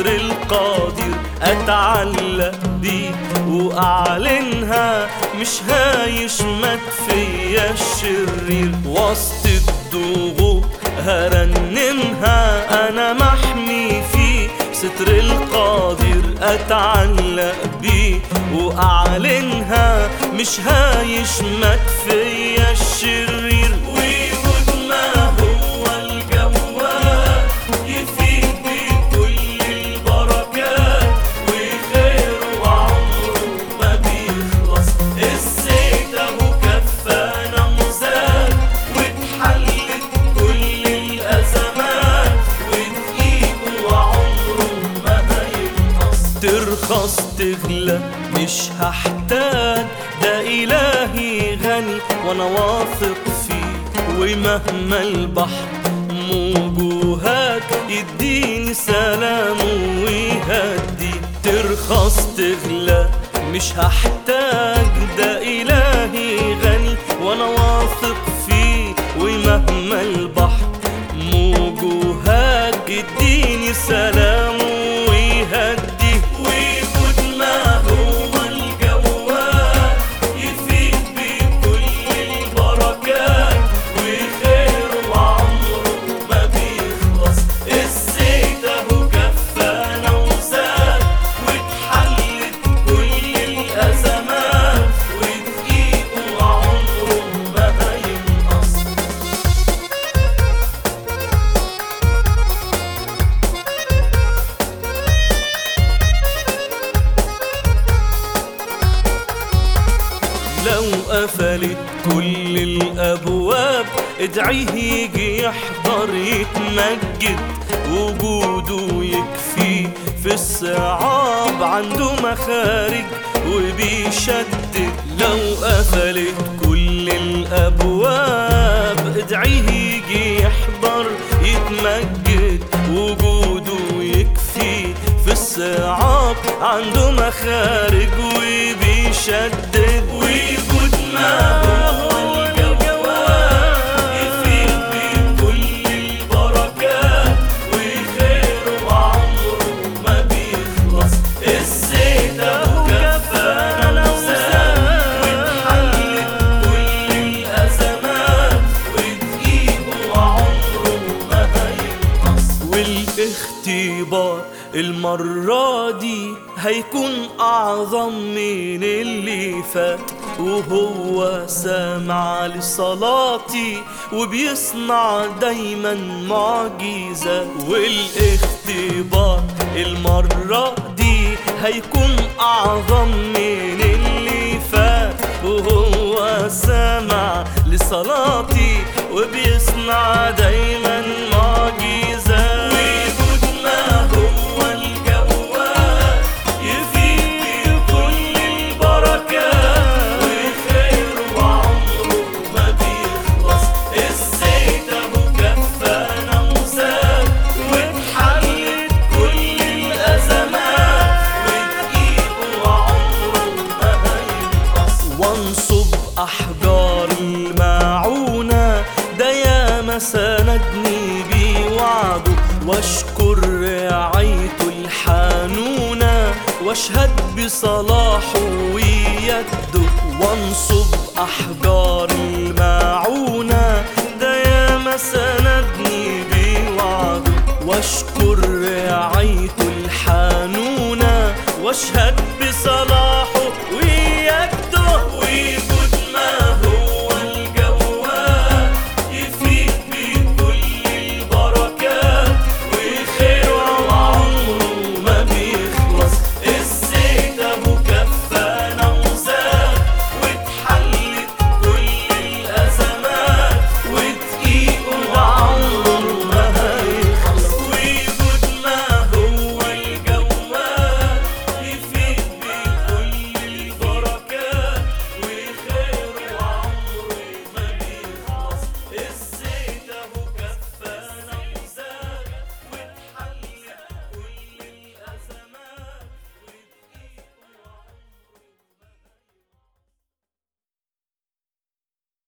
القادر اتعلق بيه واعلنها مش هيشمت فيا الشرير وسط الضغوط هرنمها انا محمي في ستر القادر اتعلق بيه واعلنها مش هيشمت فيا الشرير وجود ما هو الجواد يفيد بكل البركات وخيره وعمره ما بيخلص الزيت اهو كفانا مزاد واتحلت كل الازمات ودقيقه وعمره ما هينقص ترخص تغلى مش هحتاج ده إلهي غني وأنا واثق فيه ومهما البحر موجوهات يديني سلام ويهدي ترخص تغلى مش هحتاج ده إلهي غني وأنا واثق فيه ومهما البحر موجوهات يديني سلام ويهدي وجود ما هو الجواد يفيد بكل البركات وخيره وعمره ما بيخلص الزيت اهو كفانا وزاد واتحلت كل الازمات ودقيقه وعمره ما هينقص لو قفلت كل الابواب ادعيه يجي يحضر يتمجد وجوده يكفي في الصعاب عنده مخارج وبيشدد لو قفلت كل الابواب ادعيه يجي يحضر يتمجد وجوده يكفي في الصعاب عنده مخارج وبيشدد وجود ما هو الجواد يفيد بكل البركات وخيره وعمره ما بيخلص الزيت اهو كفانا وزاد واتحلت كل الازمات ودقيقه وعمره ما هينقص والاختبار المرة دي هيكون أعظم من اللي فات وهو سامع لصلاتي وبيصنع دايما معجزة والاختبار المرة دي هيكون أعظم من اللي فات وهو سامع لصلاتي وبيصنع دايما معجزة وجود ما هو الجواد يفيد بكل البركات وخيره وعمره ما بيخلص الزيت اهو كفانا وزاد واتحلت كل الازمات ودقيقه وعمره ما هينقص وانصب احجار المعونه ده ياما سندني بوعده واشكر رعايته الحنونه واشهد بصلاحه ويده وانصب احجار المعونه